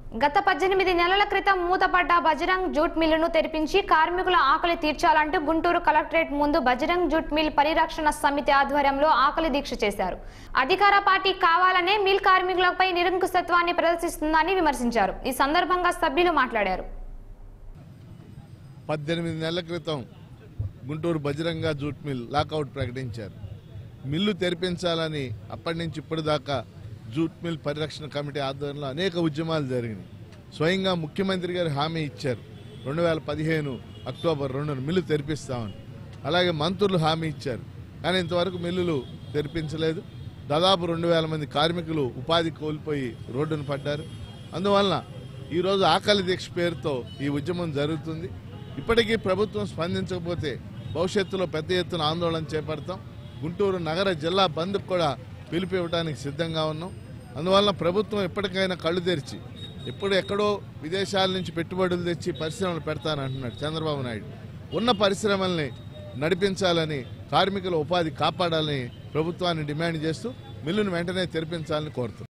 గత పద్దెనిమిది నెలల క్రితం మూతపడ్డ బజరంగ్ జూట్ మిల్లును తెరిపించి కార్మికుల ఆకలి తీర్చాలంటూ గుంటూరు కలెక్టరేట్ ముందు బజరంగ్ జూట్ మిల్ పరిరక్షణ సమితి ఆధ్వర్యంలో ఆకలి దీక్ష చేశారు అధికార పార్టీ కావాలనే మిల్ కార్మికులపై నిరంకుశత్వాన్ని ప్రదర్శిస్తుందని విమర్శించారు ఈ సందర్భంగా సభ్యులు మాట్లాడారు పద్దెనిమిది నెలల క్రితం Guntur Bajranga jute mill lockout ప్రకటించారు మిల్లు తెరిపించాలని అప్పటి నుంచి ఇప్పటిదాకా జూట్ మిల్ పరిరక్షణ కమిటీ ఆధ్వర్యంలో అనేక ఉద్యమాలు జరిగినాయి స్వయంగా ముఖ్యమంత్రి గారు హామీ ఇచ్చారు రెండు వేల పదిహేను అక్టోబర్ రెండున మిల్లు తెరిపిస్తామని అలాగే మంత్రులు హామీ ఇచ్చారు కానీ ఇంతవరకు మిల్లులు తెరిపించలేదు దాదాపు రెండు వేల మంది కార్మికులు ఉపాధి కోల్పోయి రోడ్డున పడ్డారు అందువలన ఈరోజు ఆకలి దీక్ష పేరుతో ఈ ఉద్యమం జరుగుతుంది ఇప్పటికీ ప్రభుత్వం స్పందించకపోతే భవిష్యత్తులో పెద్ద ఎత్తున ఆందోళన చేపడతాం గుంటూరు నగర జిల్లా బంద్కు కూడా పిలుపు ఇవ్వడానికి సిద్ధంగా ఉన్నాం అందువలన ప్రభుత్వం ఎప్పటికైనా కళ్ళు తెరిచి ఇప్పుడు ఎక్కడో విదేశాల నుంచి పెట్టుబడులు తెచ్చి పరిశ్రమలు పెడతానంటున్నాడు చంద్రబాబు నాయుడు ఉన్న పరిశ్రమల్ని నడిపించాలని కార్మికుల ఉపాధి కాపాడాలని ప్రభుత్వాన్ని డిమాండ్ చేస్తూ మిల్లును వెంటనే తెరిపించాలని కోరుతున్నాం